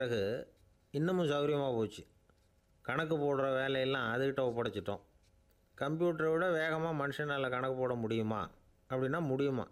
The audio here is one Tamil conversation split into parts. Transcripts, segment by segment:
பிறகு இன்னமும் சௌகரியமாக போச்சு கணக்கு போடுற வேலையெல்லாம் அதுக்கிட்ட ஒப்படைச்சிட்டோம் கம்ப்யூட்டரை விட வேகமாக மனுஷனால் கணக்கு போட முடியுமா அப்படின்னா முடியுமா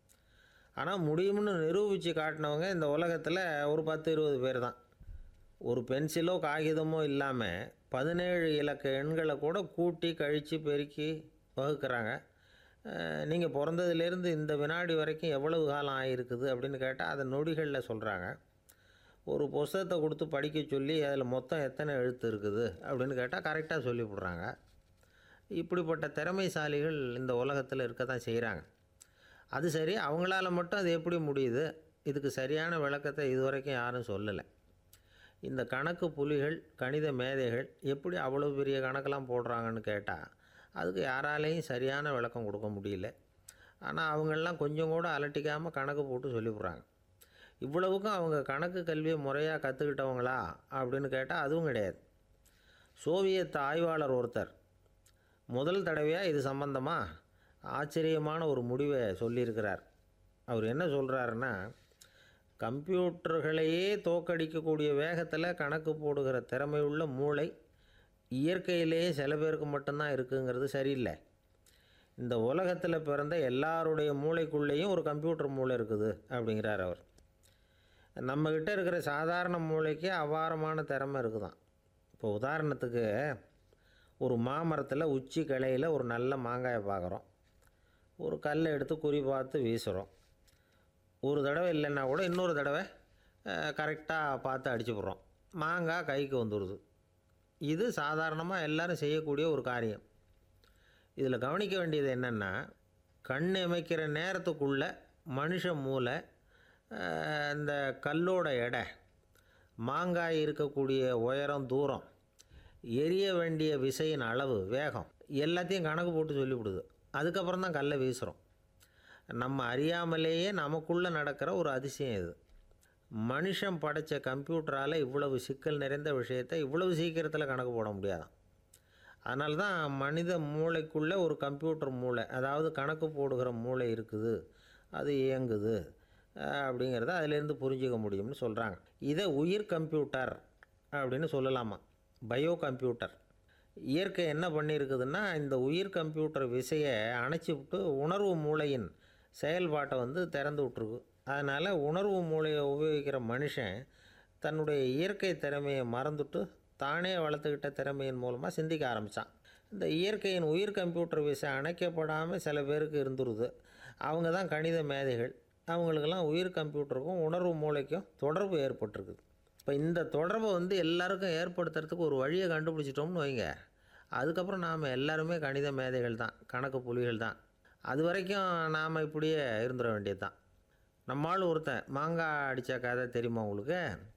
ஆனால் முடியும்னு நிரூபித்து காட்டினவங்க இந்த உலகத்தில் ஒரு பத்து இருபது பேர் தான் ஒரு பென்சிலோ காகிதமோ இல்லாமல் பதினேழு இலக்க எண்களை கூட கூட்டி கழித்து பெருக்கி வகுக்கிறாங்க நீங்கள் பிறந்ததுலேருந்து இந்த வினாடி வரைக்கும் எவ்வளவு காலம் ஆகிருக்குது அப்படின்னு கேட்டால் அதை நொடிகளில் சொல்கிறாங்க ஒரு புஸ்தகத்தை கொடுத்து படிக்க சொல்லி அதில் மொத்தம் எத்தனை எழுத்து இருக்குது அப்படின்னு கேட்டால் கரெக்டாக சொல்லிவிடுறாங்க இப்படிப்பட்ட திறமைசாலிகள் இந்த உலகத்தில் இருக்க தான் செய்கிறாங்க அது சரி அவங்களால மட்டும் அது எப்படி முடியுது இதுக்கு சரியான விளக்கத்தை இதுவரைக்கும் யாரும் சொல்லலை இந்த கணக்கு புலிகள் கணித மேதைகள் எப்படி அவ்வளோ பெரிய கணக்கெல்லாம் போடுறாங்கன்னு கேட்டால் அதுக்கு யாராலையும் சரியான விளக்கம் கொடுக்க முடியல ஆனால் அவங்களெலாம் கொஞ்சம் கூட அலட்டிக்காமல் கணக்கு போட்டு சொல்லிவிட்றாங்க இவ்வளவுக்கும் அவங்க கணக்கு கல்வியை முறையாக கற்றுக்கிட்டவங்களா அப்படின்னு கேட்டால் அதுவும் கிடையாது சோவியத் ஆய்வாளர் ஒருத்தர் முதல் தடவையாக இது சம்பந்தமாக ஆச்சரியமான ஒரு முடிவை சொல்லியிருக்கிறார் அவர் என்ன சொல்கிறாருன்னா கம்ப்யூட்டர்களையே தோக்கடிக்கக்கூடிய வேகத்தில் கணக்கு போடுகிற திறமையுள்ள மூளை இயற்கையிலேயே சில பேருக்கு மட்டும்தான் இருக்குங்கிறது சரியில்லை இந்த உலகத்தில் பிறந்த எல்லாருடைய மூளைக்குள்ளேயும் ஒரு கம்ப்யூட்டர் மூளை இருக்குது அப்படிங்கிறார் அவர் நம்மக்கிட்ட இருக்கிற சாதாரண மூளைக்கு அபாரமான திறமை இருக்குதான் இப்போ உதாரணத்துக்கு ஒரு மாமரத்தில் உச்சி கிளையில் ஒரு நல்ல மாங்காயை பார்க்குறோம் ஒரு கல்லை எடுத்து குறி பார்த்து வீசுகிறோம் ஒரு தடவை இல்லைன்னா கூட இன்னொரு தடவை கரெக்டாக பார்த்து அடிச்சு போடுறோம் மாங்காய் கைக்கு வந்துடுது இது சாதாரணமாக எல்லாரும் செய்யக்கூடிய ஒரு காரியம் இதில் கவனிக்க வேண்டியது என்னென்னா கண் இமைக்கிற நேரத்துக்குள்ள மனுஷ மூளை அஹ், இந்த கல்லோட எடை மாங்காய் இருக்கக்கூடிய உயரம் தூரம் எரிய வேண்டிய விசையின் அளவு வேகம் எல்லாத்தையும் கணக்கு போட்டு சொல்லிவிடுது அதுக்கப்புறம் தான் கல்லை வீசுகிறோம் நம்ம அறியாமலேயே நமக்குள்ளே நடக்கிற ஒரு அதிசயம் இது மனுஷன் படைத்த கம்ப்யூட்டரால் இவ்வளவு சிக்கல் நிறைந்த விஷயத்தை இவ்வளவு சீக்கிரத்தில் கணக்கு போட முடியாதாம் அதனால தான் மனித மூளைக்குள்ளே ஒரு கம்ப்யூட்டர் மூளை அதாவது கணக்கு போடுகிற மூளை இருக்குது அது இயங்குது அஹ், அப்படிங்கிறத அதிலேருந்து புரிஞ்சுக்க முடியும்னு சொல்கிறாங்க இதை உயிர் கம்ப்யூட்டர் அப்படின்னு சொல்லலாமா பயோ கம்ப்யூட்டர் இயற்கை என்ன பண்ணியிருக்குதுன்னா இந்த உயிர் கம்ப்யூட்டர் விசையை அணைச்சி விட்டு உணர்வு மூளையின் செயல்பாட்டை வந்து திறந்து விட்ருக்கு அதனால் உணர்வு மூளையை உபயோகிக்கிற மனுஷன் தன்னுடைய இயற்கை திறமையை மறந்துட்டு தானே வளர்த்துக்கிட்ட திறமையின் மூலமாக சிந்திக்க ஆரம்பித்தான் இந்த இயற்கையின் உயிர் கம்ப்யூட்டர் விசை அணைக்கப்படாமல் சில பேருக்கு இருந்துருது அவங்க தான் கணித மேதைகள் அவங்களுக்கெல்லாம் உயிர் கம்ப்யூட்டருக்கும் உணர்வு மூளைக்கும் தொடர்பு ஏற்பட்டிருக்குது இப்போ இந்த தொடர்பை வந்து எல்லாருக்கும் ஏற்படுத்துறதுக்கு ஒரு வழியை கண்டுபிடிச்சிட்டோம்னு வைங்க அதுக்கப்புறம் நாம் எல்லாருமே கணித மேதைகள் தான் கணக்கு புலிகள் தான் அது வரைக்கும் நாம் இப்படியே இருந்துட வேண்டியது தான் நம்மால் ஒருத்தன் மாங்காய் அடித்த கதை தெரியுமா உங்களுக்கு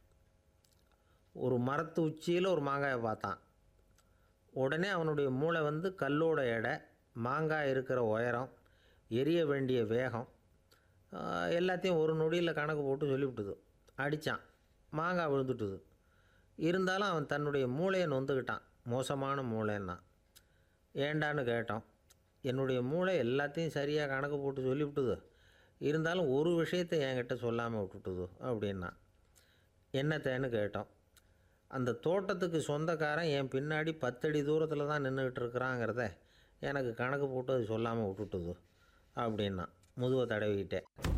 ஒரு மரத்து உச்சியில் ஒரு மாங்காயை பார்த்தான் உடனே அவனுடைய மூளை வந்து கல்லோட எடை மாங்காய் இருக்கிற உயரம் எரிய வேண்டிய வேகம் ஆஹ், எல்லாத்தையும் ஒரு நொடியில் கணக்கு போட்டு சொல்லிவிட்டுது அடித்தான் மாங்காய் விழுந்துட்டுது இருந்தாலும் அவன் தன்னுடைய மூளையை நொந்துக்கிட்டான் மோசமான மூளைன்னா ஏண்டான்னு கேட்டோம் என்னுடைய மூளை எல்லாத்தையும் சரியாக கணக்கு போட்டு சொல்லிவிட்டுது இருந்தாலும் ஒரு விஷயத்தை என்கிட்ட சொல்லாமல் விட்டுட்டுது அப்படின்னா என்னத்தேன்னு கேட்டோம் அந்த தோட்டத்துக்கு சொந்தக்காரன் என் பின்னாடி பத்தடி தூரத்தில் தான் நின்றுக்கிட்டு இருக்கிறாங்கிறத எனக்கு கணக்கு போட்டு அது சொல்லாமல் விட்டுட்டுது அப்படின்னா முதுவை தடவிக்கிட்டே